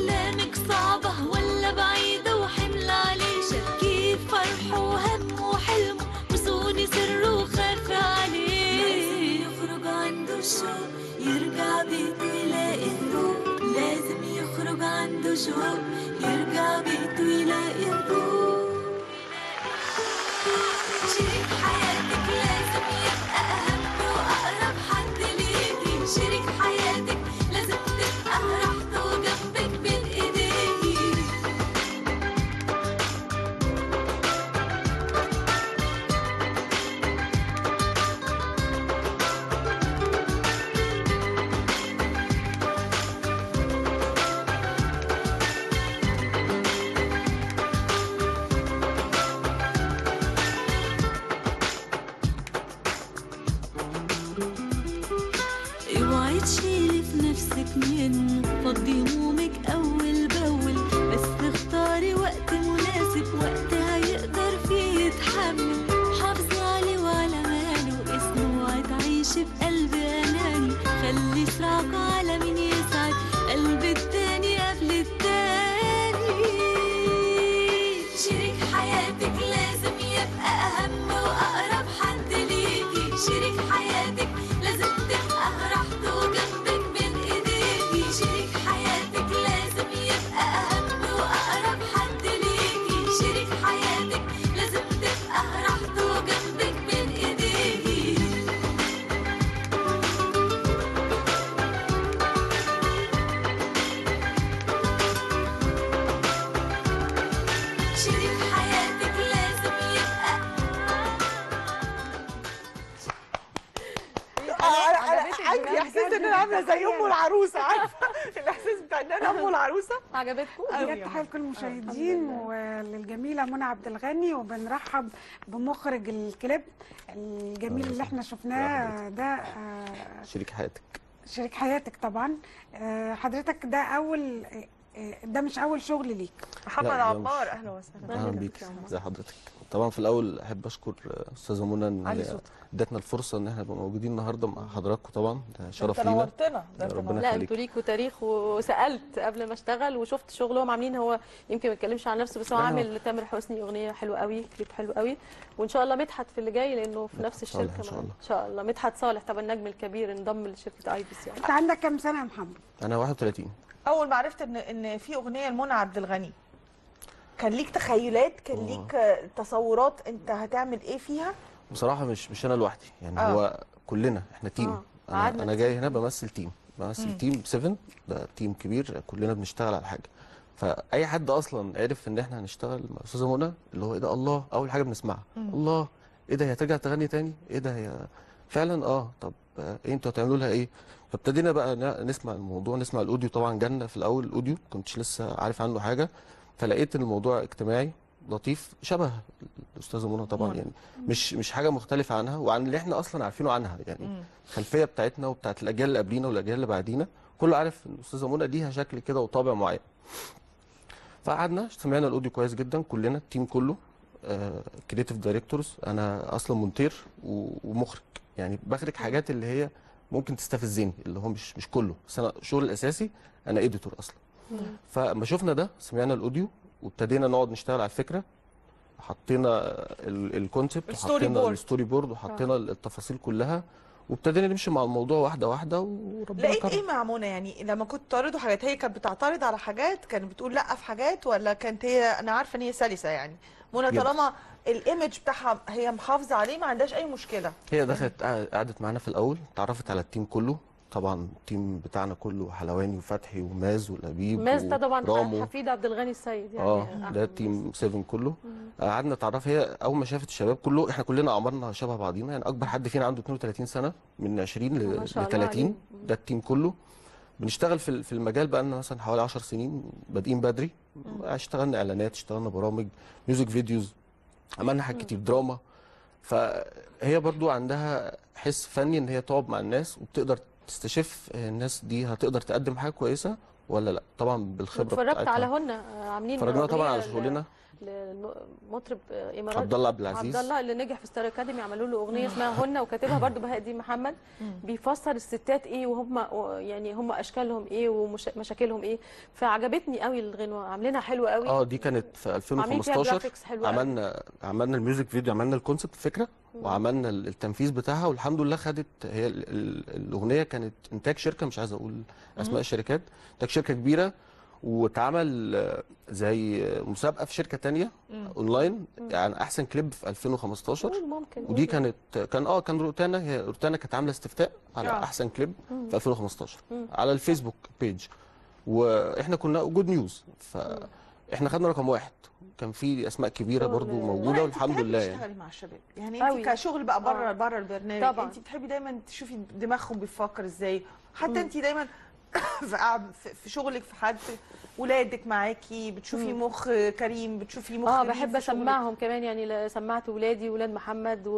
أحلامك صعبة ولا بعيدة وحمل عليه شكيه فرحه وهمه وحلمه وصوني سره وخاف عليه لازم يخرج عنده الشوق يرجع بيته يلاقي هدوء لازم يخرج عنده شوق يرجع بيته يلاقي هدوء شريك حياتك لازم يبقى أهم وأقرب حد ليكي شريك حياتك لازم تبقى راحته جنبك بين إيديكي اوعي تشيلي في نفسك منه فضي همومك اول باول بس اختاري وقت مناسب وقت هيقدر فيه يتحمل حافظي عليه وعلى ماله اسمه اوعي تعيشي بقلب اناني خلي صراعك على مين يسعد قلب التاني قبل التاني شريك حياتك لازم يبقى اهم واقرب حد ليكي شريك حياتك لازم تبقى راحته جنبك بين ايديكي شريك حياتك لازم يبقى اهم واقرب حد ليكي شريك حياتك لازم تبقى راحته جنبك بين ايديكي شريك حياتك لازم يبقى انا عجبتك عندي بجد احساس ان انا جداً. عامله زي ام تخيل. العروسه عارفه الاحساس بتاع ان انا ام العروسه عجبتكم بجد تحية لكل المشاهدين وللجميلة منى عبد الغني وبنرحب بمخرج الكليب الجميل اللي احنا شفناه ده آه، شريك حياتك شريك حياتك طبعا آه، حضرتك ده أول آه، ده مش أول شغل ليك محمد لا، ده عبار مش- اهلا وسهلا اهلا بيك ازي حضرتك طبعا في الاول احب اشكر استاذه منى ان علي هي صوتك. ادتنا الفرصه ان احنا نبقى موجودين النهارده مع حضراتكم طبعا ده شرف انت لينا نورتنا ده انت ربنا لا يخليك انتوا ليكوا تاريخ وسالت قبل ما اشتغل وشفت شغلهم عاملين هو يمكن ما يتكلمش عن نفسه بس هو لا، هو- عامل تامر حسني اغنيه حلوه قوي كليب حلو قوي وان شاء الله مدحت في اللي جاي لانه في نفس صالح الشركه إن شاء معانا. الله. ان شاء الله مدحت صالح طبعا النجم الكبير انضم لشركه ايبس يعني أنت عندك كام سنة يا محمد؟ انا 31 اول ما عرفت ان ان في اغنيه لمنى عبد الغني كان ليك تخيلات كان آه. ليك آه، تصورات انت هتعمل ايه فيها بصراحه مش مش انا لوحدي يعني آه. هو كلنا احنا تيم آه. انا, قعدنا أنا جاي هنا بمثل تيم بمثل مم. تيم 7 ده تيم كبير كلنا بنشتغل على حاجه فاي حد اصلا عرف ان احنا هنشتغل مع استاذه منى اللي هو ايه ده الله اول حاجه بنسمعها مم. الله ايه ده هي هترجع تغني تاني ايه ده هي فعلا اه طب آه، ايه انتوا هتعملوا لها ايه فابتدينا بقى ن- نسمع الموضوع نسمع الاوديو طبعا جالنا في الاول الاوديو كنتش لسه عارف عنه حاجه فلقيت ان الموضوع اجتماعي لطيف شبه الاستاذه منى طبعا منى. يعني مش مش حاجه مختلفه عنها وعن اللي احنا اصلا عارفينه عنها يعني مم. الخلفيه بتاعتنا وبتاعت الاجيال اللي قبلينا والاجيال اللي بعدينا كله عارف ان الاستاذه منى ليها شكل كده وطابع معين فقعدنا سمعنا الاوديو كويس جدا كلنا التيم كله كريتيف دايركتورز انا اصلا مونتير و- ومخرج يعني بخرج حاجات اللي هي ممكن تستفزني اللي هو مش مش كله بس انا شغل الاساسي انا اديتور اصلا فلما شفنا ده سمعنا الاوديو وابتدينا نقعد نشتغل على الفكره حطينا الكونسبت الستوري وحطينا بورد. الستوري بورد وحطينا التفاصيل كلها وابتدينا نمشي مع الموضوع واحده واحده وربنا لقيت كرم ايه مع منى يعني لما كنت تعرضوا حاجات هي كانت بتعترض على حاجات كانت بتقول لا في حاجات ولا كانت هي انا عارفه ان هي سلسه يعني منى جدا. طالما الايمج بتاعها هي محافظه عليه ما عندهاش اي مشكله هي دخلت قع- قعدت معانا في الاول اتعرفت على التيم كله طبعا التيم بتاعنا كله حلواني وفتحي وماز ولبيب ماز ده طبعا ورامو. حفيد عبد الغني السيد يعني اه أحمد ده ماز. تيم 7 كله قعدنا نتعرف هي اول ما شافت الشباب كله احنا كلنا اعمارنا شبه بعضينا يعني اكبر حد فينا عنده 32 سنه من 20 ما ل شاء ل الله 30 عليهم. ده التيم كله بنشتغل في ال- في المجال بقى لنا مثلا حوالي 10 سنين بادئين بدري اشتغلنا اعلانات اشتغلنا برامج ميوزك فيديوز عملنا حاجات كتير دراما فهي برضو عندها حس فني ان هي تقعد مع الناس وبتقدر تستشف الناس دي هتقدر تقدم حاجه كويسه ولا لا طبعا بالخبره اتفرجت بتاعتها على هن آه، عاملين اتفرجنا طبعا أغنية على ل- شغلنا لمطرب آه، اماراتي عبد الله عبد العزيز عبد الله اللي نجح في ستار اكاديمي عملوا له اغنيه اسمها هن وكاتبها برضو بهاء الدين محمد بيفسر الستات ايه وهم يعني هم اشكالهم ايه ومشاكلهم ايه فعجبتني قوي الغنوه عاملينها حلوه قوي اه دي كانت في عاملين فيها 2015 جرافيكس حلوه قوي. عملنا عملنا الميوزك فيديو عملنا الكونسبت فكره وعملنا ال- التنفيذ بتاعها والحمد لله خدت هي ال- ال- الاغنيه كانت انتاج شركه مش عايز اقول اسماء الشركات انتاج شركه كبيره واتعمل آه، زي آه، مسابقه في شركه تانية اونلاين يعني احسن كليب في 2015 قول ممكن ودي قول. كانت كان اه كان روتانا هي روتانا كانت عامله استفتاء على آه. احسن كليب في 2015 على الفيسبوك بيج واحنا كنا جود نيوز فاحنا خدنا رقم واحد كان في اسماء كبيره شغل- برضو لا، موجوده انت والحمد بتحبي لله يعني تشتغلي مع الشباب يعني أوي. انت كشغل بقى بره آه. بره البرنامج طبعاً. انت بتحبي دايما تشوفي دماغهم بيفكر ازاي حتى انت دايما في قعد- في- في شغلك في حد ولادك معاكي بتشوفي مخ كريم بتشوفي مخ اه مين بحب في شغلك. اسمعهم كمان يعني ل- سمعت ولادي ولاد محمد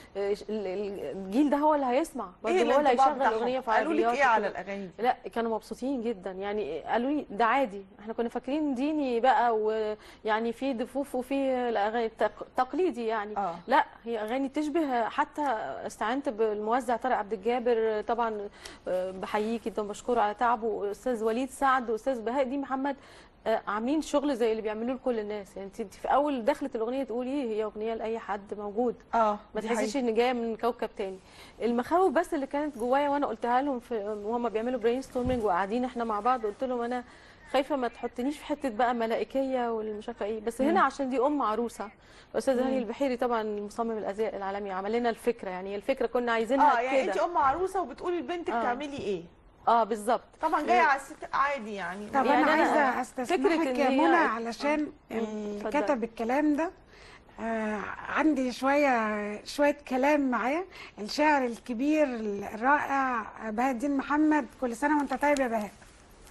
والجيل ده هو اللي هيسمع برضه ايه هو اللي الانطباع هيشغل بتاعهم؟ اغنيه في قالوا لك عربيات ايه على وكده. الاغاني دي لا كانوا مبسوطين جدا يعني قالوا لي ده عادي احنا كنا فاكرين ديني بقى ويعني في ضفوف وفي الاغاني تق- تقليدي يعني اه لا هي اغاني تشبه حتى استعنت بالموزع طارق عبد الجابر طبعا آه، بحييكي ده بشكره على تعبه استاذ وليد سعد واستاذ بهاء الدين محمد آه، عاملين شغل زي اللي بيعملوه لكل الناس يعني انت في اول دخلت الاغنيه تقولي هي اغنيه لاي حد موجود اه ما دي تحسيش حقيقة. ان جايه من كوكب تاني المخاوف بس اللي كانت جوايا وانا قلتها لهم في وهم بيعملوا برين ستورمنج وقاعدين احنا مع بعض قلت لهم انا خايفه ما تحطنيش في حته بقى ملائكيه والمش عارفه ايه بس هنا عشان دي ام عروسه الاستاذ هاني البحيري طبعا مصمم الازياء العالمي عمل لنا الفكره يعني الفكره كنا عايزينها اه يعني كده انت ام عروسه وبتقولي لبنتك آه. تعملي ايه اه بالظبط طبعا جايه على الست عادي يعني طب يعني انا أنا عايزه فكرة استسمحك إن يا هي- منى علشان مم. اللي اتفضلي. كتب الكلام ده آه عندي شويه شويه كلام معاه الشاعر الكبير الرائع بهاء الدين محمد كل سنه وانت طيب يا بهاء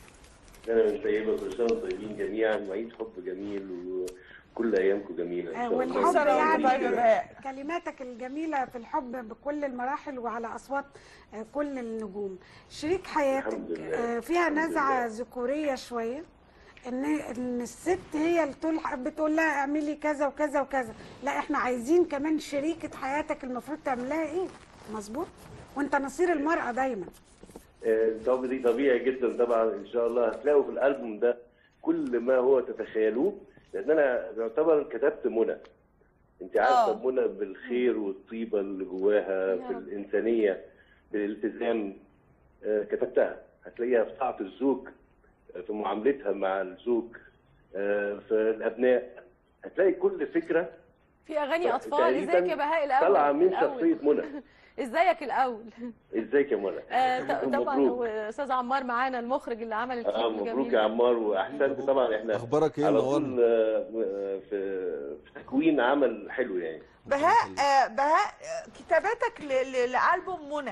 انا من طيبه كل سنه وانتم طيبين جميعا وعيد حب جميل وكل ايامكم جميله ان آه، شاء الله والحب سنة وانت يعني طيب يا بهاء. كلماتك الجميلة في الحب بكل المراحل وعلى أصوات آه، كل النجوم شريك حياتك الحمد لله. آه، فيها الحمد نزعة لله. ذكورية شوية ان ان الست هي اللي تقول بتقول لها اعملي كذا وكذا وكذا لا احنا عايزين كمان شريكة حياتك المفروض تعملها ايه مظبوط وانت نصير المرأة دايما آه، طب دي طبيعي جدا طبعا ان شاء الله هتلاقوا في الالبوم ده كل ما هو تتخيلوه لان انا يعتبر كتبت منى انت عارفه آه. منى بالخير والطيبه اللي جواها يا في رب. الانسانيه بالالتزام آه، كتبتها هتلاقيها في طاعه الزوج آه، في معاملتها مع الزوج آه، في الابناء هتلاقي كل فكره في اغاني اطفال تقريباً ازيك يا بهاء الاول طالعه من الأول. شخصيه منى ازيك الاول ازيك يا منى آه ط- طبعا مبروك. واستاذ عمار معانا المخرج اللي عمل الكليب اه مبروك الجميل يا ده. عمار واحسنت طبعا احنا اخبارك ايه على منورنا طول آه، آه، في في تكوين عمل حلو يعني بهاء آه، بهاء آه، كتاباتك ل- ل- لألبوم منى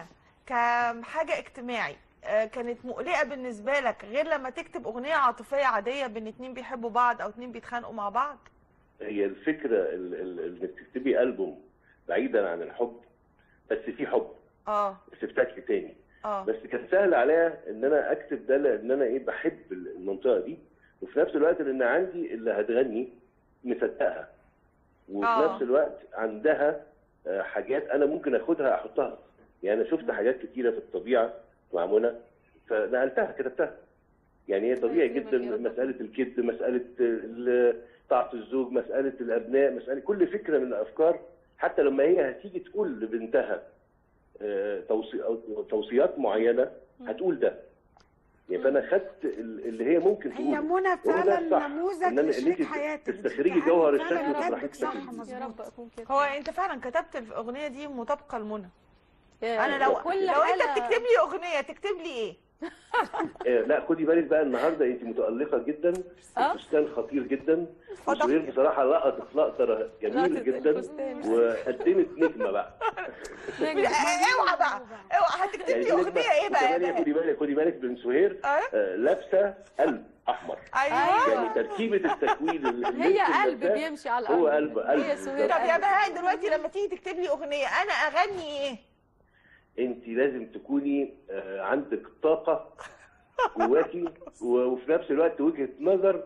كحاجة اجتماعي آه، كانت مقلقة بالنسبة لك غير لما تكتب أغنية عاطفية عادية بين اتنين بيحبوا بعض أو اتنين بيتخانقوا مع بعض هي الفكره ال- ال- انك تكتبي البوم بعيدا عن الحب بس في حب اه بس بشكل تاني اه بس كان سهل عليا ان انا اكتب ده لان انا ايه بحب المنطقه دي وفي نفس الوقت لان عندي اللي هتغني مصدقها وفي آه. نفس الوقت عندها آه، حاجات انا ممكن اخدها احطها يعني انا شفت حاجات كتيره في الطبيعه مع منى فنقلتها كتبتها يعني هي طبيعي يكرمك جدا يا رب. مساله الكذب مساله ال- طاعه الزوج مساله الابناء مساله كل فكره من الافكار حتى لما هي هتيجي تقول لبنتها آه، توصي أو توصيات معينه هتقول ده يعني فانا خدت ال- اللي هي ممكن هي تقوله منى وهو ده فعلا الصح. نموذج إن أنا- إن لشريك أنت حياتك تستخرجي دي جوهر فعلا الشكل كتبت براحتك صح فيه. مظبوط يا رب اكون كده هو انت فعلا كتبت الأغنية دي مطابقة لمنى يا- انا لو كل لو انت حالة- بتكتب لي أغنية تكتب لي ايه آه، لا خدي بالك بقى النهارده انت متالقه جدا آه. الفستان خطير جدا طبعا. وسهير بصراحه لقطت لقطه جميله لقطة جدا الفستان. وقدمت نجمه بقى نجم. اوعى بقى اوعى هتكتب يعني لي دي أغنية نجمة- ايه بقى يا كمان بهاء خدي بالك خدي بالك بن سهير آه. آه، لابسه قلب احمر ايوه يعني تركيبه التكوين اللي هي اللبس قلب ده بيمشي على الارض هو قلب قلب هي سهير طب يا قلب. بهاء دلوقتي لما تيجي تكتب لي أغنية أنا أغني ايه انت لازم تكوني آه، عندك طاقه جواكي و- وفي نفس الوقت وجهه نظر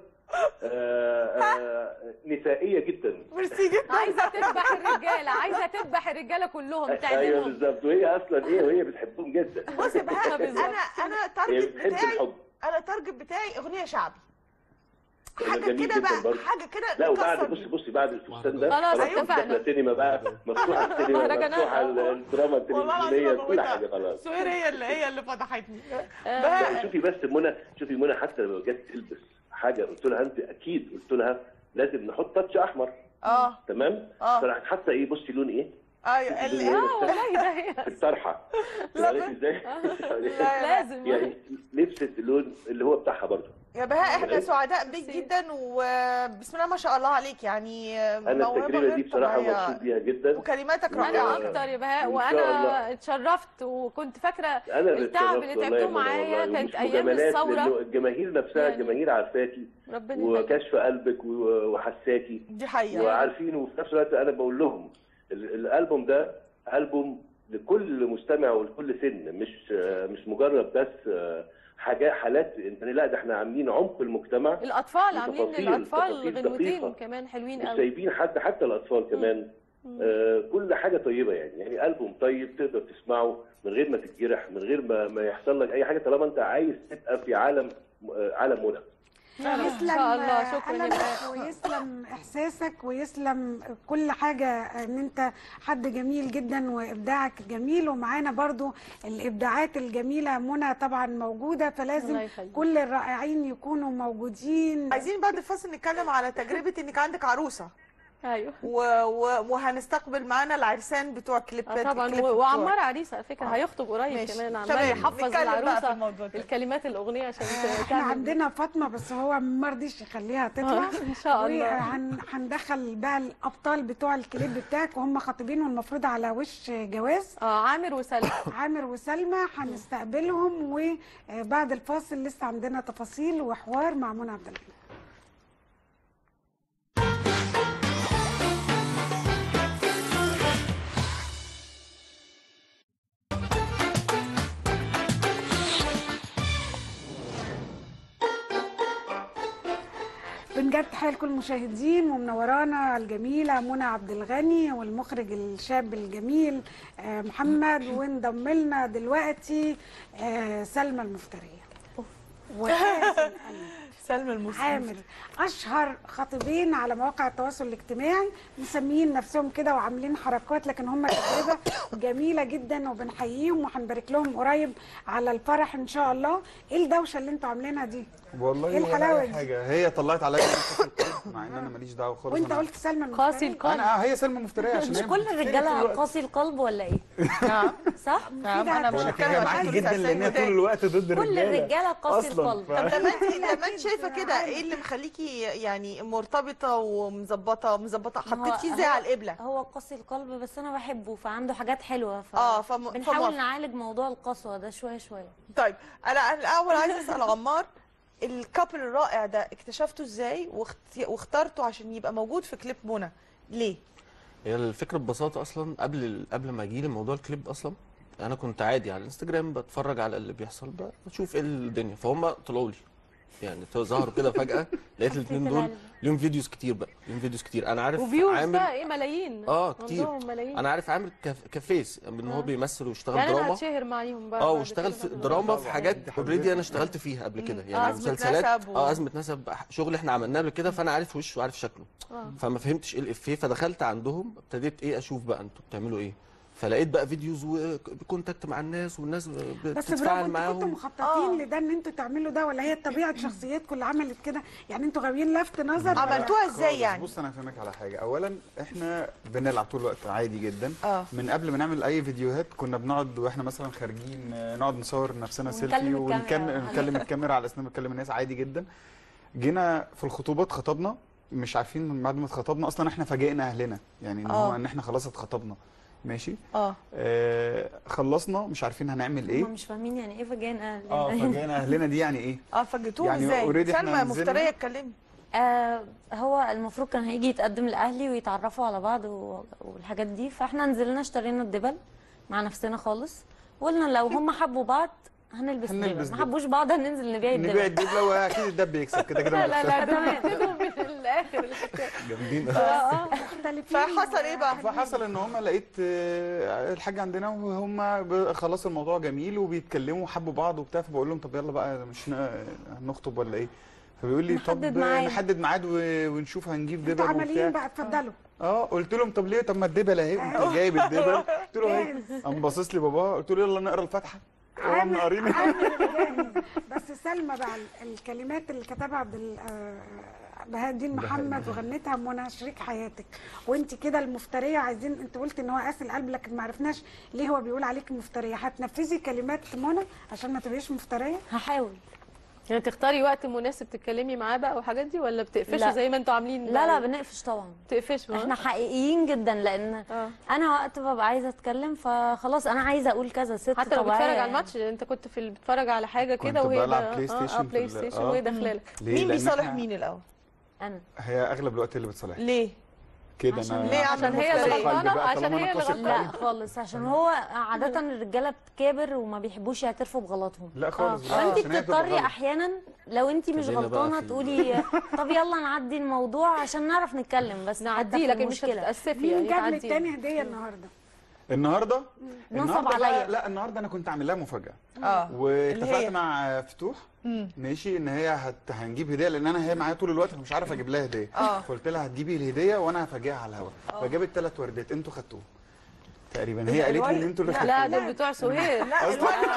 آه، آه، نسائيه جدا ميرسي جدا عايزه تذبح الرجاله عايزه تذبح الرجاله كلهم ايوه تعدلهم بالظبط وهي اصلا ايه وهي بتحبهم جدا بص يا بهاء بالظبط. انا انا هي التارجت بتحب بتاعي الحب انا التارجت بتاعي اغنيه شعبي ده حاجه جميل كده جدا بقى برضه. حاجه كده لا وبعد نكسر بصي بصي بعد الفستان ده خلاص، خلاص اتفقنا. داخله سينما بقى مفتوحه السينما مهرجانات. مفتوحه ال- الدراما والله العظيم التلفزيونيه أنا كل بموت. حاجه خلاص سهير هي اللي هي اللي فتحتني آه، بهاء شوفي بس منى شوفي منى حتى لما جت تلبس حاجه قلت لها انت اكيد قلت لها لازم نحط تاتش احمر اه تمام آه. فراحت حاطه ايه بصي لون ايه ايوه اللي اللي هي اه نفسها والله ده هي في الطرحه لا، عرفتي ازاي لازم يعني لبست اللون اللي هو بتاعها برضه يا بهاء احنا إيه؟ سعداء بيك ميرسي. جدا وبسم الله ما شاء الله عليك يعني انا موهبة التجربه غير دي بصراحه طبيعية. مبسوط بيها جدا وكلماتك وأنا رائعه انا اكتر يا بهاء إن شاء الله. وانا اتشرفت وكنت فاكره انا اللي التعب اتشرفت اللي والله يا تعبتوه منى معايا والله. كانت ومش ايام مجاملات الثوره لأنه الجماهير نفسها يعني. الجماهير عارفاكي ربنا يخليك وكشف قلبك و- وحساكي دي حقيقه وعارفين وفي نفس الوقت انا بقول لهم ال- الالبوم ده البوم لكل مستمع ولكل سن مش مش مجرد بس حاجات حالات انت لا ده احنا عاملين عمق المجتمع الاطفال عاملين وتفاصيل- للاطفال تفاصيل غنوتين دقيقة. كمان حلوين مش قوي سايبين حتى حتى الاطفال كمان آه كل حاجه طيبه يعني يعني البوم طيب تقدر تسمعه من غير ما تتجرح من غير ما ما يحصل لك اي حاجه طالما انت عايز تبقى في عالم آه عالم منى ان يسلم شاء الله شكرا يا قلمك بهاء ويسلم احساسك ويسلم كل حاجه ان انت حد جميل جدا وابداعك جميل ومعانا برضو الابداعات الجميله منى طبعا موجوده الله فلازم يخليك. كل الرائعين يكونوا موجودين عايزين بعد الفاصل نتكلم على تجربه انك عندك عروسه ايوه و... و... وهنستقبل معانا العرسان بتوع كليبات آه طبعا الكليب و- بتوع- وعمار عريس على فكره آه. هيخطب قريب ماشي. كمان عمال تمام. يحفظ نتكلم بقى في العروسه الموضوع ده. الكلمات الاغنيه عشان احنا تعمل عندنا فاطمه بس هو ما رضيش يخليها تطلع آه، ان شاء الله وهندخل بقى الابطال بتوع الكليب بتاعك وهم خاطبين والمفروض على وش جواز اه عامر وسلمى عامر وسلمى هنستقبلهم وبعد الفاصل لسه عندنا تفاصيل وحوار مع منى عبد الغني بنجد تحية لكل المشاهدين ومنورانا الجميلة منى عبد الغني والمخرج الشاب الجميل آه، محمد وانضم لنا دلوقتي آه، سلمى المفترية وحازم أمين. سلمى المسلم عامر اشهر خطيبين على مواقع التواصل الاجتماعي مسميين نفسهم كده وعاملين حركات لكن هم تجربه جميله جدا وبنحييهم وهنبارك لهم قريب على الفرح ان شاء الله ايه الدوشه اللي انتوا عاملينها دي والله إيه ولا الحلاوة أي دي؟ حاجه هي طلعت عليا أنا قاسي القلب، مع ان انا ماليش دعوه خالص وانت أنا- قلت سلمى قاسي المفترية القلب انا هي سلمى مفتريه عشان مش هي كل بتفتري الرجاله طول الوقت. قاسي القلب ولا ايه؟ نعم صح؟ نعم انا مش بقول بقول لك هتكلم هي عشان معاكي كل جدا لان هي طول ساعتين الوقت ضد كل الرجاله الرجاله قاسي أصلاً، القلب ف- طب لما انت لما انت أكيد شايفه كده عادي. ايه اللي مخليكي يعني مرتبطه ومظبطه مظبطه ما هو- حطيتيه زي هو- على القبله هو قاسي القلب بس انا بحبه فعنده حاجات حلوه ف... اه فم... بنحاول فم... نعالج موضوع القسوه ده شويه شويه طيب انا أنا الاول عايزه اسال عمار الكابل الرائع ده اكتشفته ازاي واخت... واخترته عشان يبقى موجود في كليب منى ليه هي الفكره ببساطه اصلا قبل قبل ما اجي لي موضوع الكليب اصلا انا كنت عادي على الانستجرام بتفرج على اللي بيحصل بشوف ايه الدنيا فهم طلعوا لي يعني ظهروا كده فجاه لقيت الاثنين دول القلب. ليهم فيديوز كتير بقى ليهم فيديوز كتير انا عارف وفيوز عامر بقى ايه ملايين اه كتير عندهم ملايين انا عارف عامر كف... كفيس ان هو آه. بيمثل ويشتغل يعني انا دراما هتشهر معاهم بقى اه بعد واشتغل كده في بعد ما دراما في طبعاً. حاجات دي اوريدي حبيبتي. انا اشتغلت فيها قبل كده آه، يعني أزمة مسلسلات نسب و- اه ازمه نسب شغل احنا عملناه قبل كده فانا عارف وشه وعارف شكله آه. فما فهمتش ايه الافيه فدخلت عندهم ابتديت ايه اشوف بقى انتوا بتعملوا ايه فلقيت بقى فيديوز وكونتاكت مع الناس والناس بس برافو بتتفاعل انتوا كنتوا معاهم مخططين آه. لده ان انتوا تعملوا ده ولا هي طبيعه شخصيتكم اللي عملت كده يعني انتوا غاويين لفت نظر ولا- عملتوها ازاي خالص. يعني بص انا هفهمك على حاجه اولا احنا بنلعب طول الوقت عادي جدا اه من قبل ما نعمل اي فيديوهات كنا بنقعد واحنا مثلا خارجين آه، نقعد نصور نفسنا ونكلم سيلفي الكاميرا. ونكلم نكلم الكاميرا على اساس نكلم الناس عادي جدا جينا في الخطوبات خطبنا مش عارفين من بعد ما اتخطبنا اصلا احنا فاجئنا اهلنا يعني ان هو آه. ان احنا خلاص اتخطبنا ماشي اه آه خلصنا مش عارفين هنعمل ايه هم مش فاهمين يعني ايه فجأة اه فاجئنا اهلنا دي يعني ايه اه فاجئتوهم يعني ازاي already إحنا سلمى نزلنا- مفتريه اتكلمي آه هو المفروض كان هيجي يتقدم لاهلي ويتعرفوا على بعض و- والحاجات دي فاحنا نزلنا اشترينا الدبل مع نفسنا خالص وقلنا لو هم حبوا بعض هنلبس هنلبس دبل دبل. ما حبوش بعض هننزل نبيع نبيع الدبل الدبله واكيد الدب بيكسب كده كده لا لا مكسب. لا ده بيبتدوا من الاخر الحكايه جامدين مختلفين فحصل ايه بقى؟ فحصل ان هم لقيت آه، الحاج عندنا وهم ب- خلاص الموضوع جميل وبيتكلموا وحبوا بعض وبتاع فبقول لهم طب يلا بقى مش ن- هنخطب ولا ايه فبيقول لي طب نحدد ميعاد. نحدد ميعاد و- ونشوف هنجيب انتوا دبل عمليين وبتاع بقى اتفضلوا اه قلت لهم طب ليه طب ما الدبل اهي قمت جايب الدبل قلت له اهي قام باصص لي بابا قلت له يلا نقرا الفاتحه قام عامل قارين عامل جاهز. بس سلمى بقى ال- الكلمات اللي كتبها عبد ال- آه، بهاء الدين محمد وغنتها منى شريك حياتك وانت كده المفتريه عايزين انت قلت ان هو قاسي القلب لكن ما عرفناش ليه هو بيقول عليك مفتريه هتنفذي كلمات منى عشان ما تبقيش مفتريه هحاول يعني تختاري وقت مناسب تتكلمي معاه بقى والحاجات دي ولا بتقفشوا لا. زي ما انتوا عاملين لا لا بنقفش طبعا بتقفشوا ها؟ احنا حقيقيين جدا لان اه انا وقت ببقى عايزه اتكلم فخلاص انا عايزه اقول كذا ست حتى لو طبيعية بتتفرج يعني. على الماتش انت كنت في ال- بتتفرج على حاجه كده كنت وهي بلعب بقى- بلاي اه اه ستيشن في بلاي ال- ستيشن آه. وهي داخله لك ليه مين لأن بيصالح إحنا- مين الاول؟ انا هي اغلب الوقت اللي بتصالحني ليه؟ كده عشان- انا ليه عشان هي مفتري اللي قلبي غلطانة؟ بقى عشان طالما هي أنا اللي واثق غلطانة. لا خالص عشان هو عاده الرجاله بتكابر وما بيحبوش يعترفوا بغلطهم لا خالص بالعكس، فانت عشان هي بتبقى بتضطري غلط. احيانا لو انت مش تبقينا بقى غلطانه في- تقولي طب يلا نعدي الموضوع عشان نعرف نتكلم بس حتى نعديه في لكن مش المشكلة. هتتاسفي مين يعني جاب تعديه. للتاني هديه النهارده النهارده نصب النهارده بقى- عليا. لا النهارده انا كنت عامل لها مفاجاه اه واتفقت اللي هي؟ مع فتوح مم. ماشي ان هي هت... هنجيب هديه لان انا هي معايا طول الوقت فمش عارف اجيب لها هديه اه. فقلت لها هتجيبي الهديه وانا هفاجئها على الهوا فجابت ثلاث وردات انتوا خدتوهم تقريبا هي قالت لي ان الورد- انتوا اللي لا، خدتوهم لا دول بتوع سهير لا الولد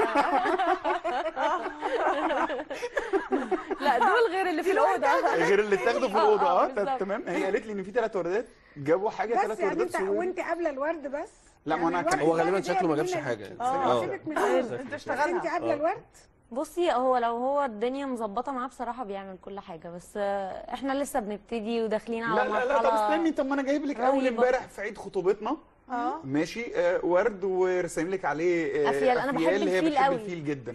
لا دول غير اللي في الاوضه غير اللي اتاخدوا في آه، الاوضه آه، اه بالظبط. تمام هي قالت لي ان في ثلاث وردات جابوا حاجه بس ثلاث يعني وردات انت سوير. وانت قبل الورد بس لا، ما يعني أنا كان- الورد هو غالبا ده شكله ما هدية جابش لينا حاجة ليك. يعني. اه آه. سيبك من الورد. انت انت اشتغلها قبل الورد بصي هو لو هو الدنيا مظبطه معاه بصراحه بيعمل كل حاجه بس آه، احنا لسه بنبتدي وداخلين على لا لا لا طب مرحلة استني طب ما انا جايب لك اول رهيبة. امبارح في عيد خطوبتنا اه ماشي آه ورد ورسم لك عليه آه أفيال. أنا بحب هي الفيل بتحب قوي. الفيل جدا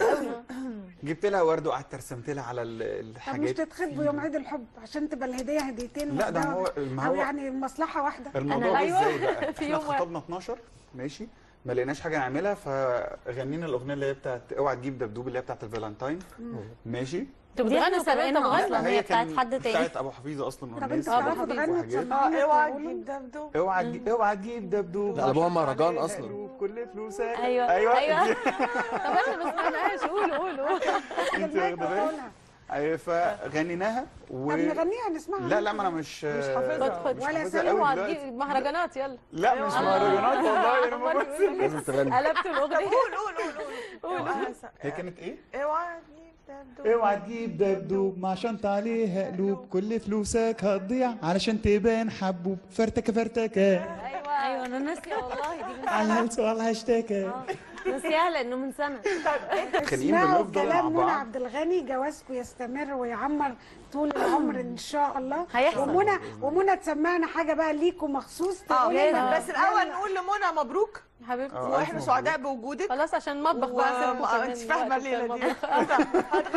جبت لها ورد وقعدت رسمت لها على ال- طب مش الحاجات تتخطبوا يوم عيد الحب عشان تبقى الهديه هديتين لا ده واحدة هو ما او هو يعني المصلحه واحده الموضوع أنا- ده أيوة. ازاي بقى في احنا يوم واحد. خطبنا 12 ماشي ما لقيناش حاجه نعملها فغنينا الاغنيه اللي هي بتاعت اوعى تجيب دبدوب اللي هي بتاعت الفالنتاين ماشي انتوا دي احنا بتغنوا كمان طب سابقينها غنوا اصلا هي بتاعت كان حد تاني بتاعت ابو حفيظه اصلا طب والناس انت آه، بتعرفوا بحفيظ تغنوا وحاجات. اه تسمعونا اوعى تقولوا؟ تجيب دبدوب اوعى تجيب اوعى تجيب دبدوب لا، ده هو مهرجان عليها أصلاً. قلوب كل فلوسك أيوة، ايوه أيوة. طب احنا ما سمعناش قولوا قولوا انت المايك واخده بالك وقولها. ايوه فغنيناها و... طب نغنيها نسمعها لا لا ما انا مش مش حافظها. خد خد مش ولا حافظها سلم قوي اوعى دلوقتي. تجيب مهرجانات يلا لا مش آه. مهرجانات والله انا ما أمال بس بيقول إيه؟ لازم تغني قلبت الاغنيه قول قول قول قول قول هي كانت ايه؟ اوعى تجيب دبدوب اوعى تجيب دبدوب مع شنطة عليها قلوب كل فلوسك هتضيع علشان تبان حبوب فرتكة فرتكة ايوه ايوه انا ناسيه والله دي من على الهلس وعلى الهاشتاكة ناسيها لانه من سنه خانقين اسمعوا بنفضل مع كلام منى بعض عبد الغني جوازكم يستمر ويعمر طول العمر ان شاء الله هيحصل. ومنى ومنى تسمعنا حاجه بقى ليكم مخصوص اه تقولي لنا بس الاول نقول لمنى مبروك يا حبيبتي آه. واحنا ألف سعداء بوجودك خلاص عشان المطبخ بقى سيبكم وما كمان انت فاهمه وقت الليله دي المطبخ.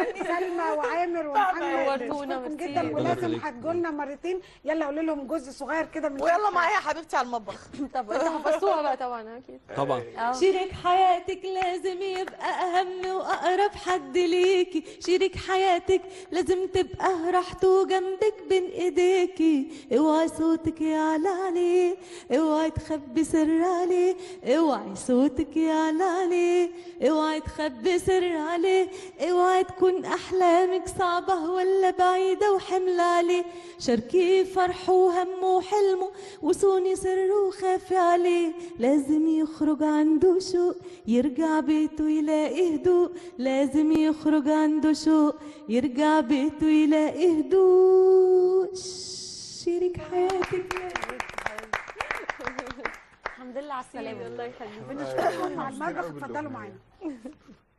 سلمى وعامر ومحمد نورتونا، بنشكركم ميرسي. جدا ربنا ولازم يخليك. هتجوا لنا مرتين يلا قولوا لهم جزء صغير كده من ويلا معايا يا حبيبتي على المطبخ طب انت حفظتوها بقى طبعا اكيد طبعا اه شريك حياتك لازم يبقى أهم وأقرب حد ليكي شريك حياتك لازم تبقى راحته جنبك بين إيديكي اوعي صوتك يعلى عليه اوعي تخبي سر عليه اوعي صوتك يعلى عليه اوعي تخبي سر عليه اوعي تكون أحلامك صعبة ولا بعيدة وحمل عليه شاركيه فرحه وهمه وحلمه وصوني سره وخافي عليه لازم يخرج عنده شوق يرجع بيته يلاقي هدوء لازم يخرج عنده شوق يرجع بيته يلاقي هدوء شريك حياتك الحمد لله على السلامه الله يخليك بنشكركم على المطبخ اتفضلوا معانا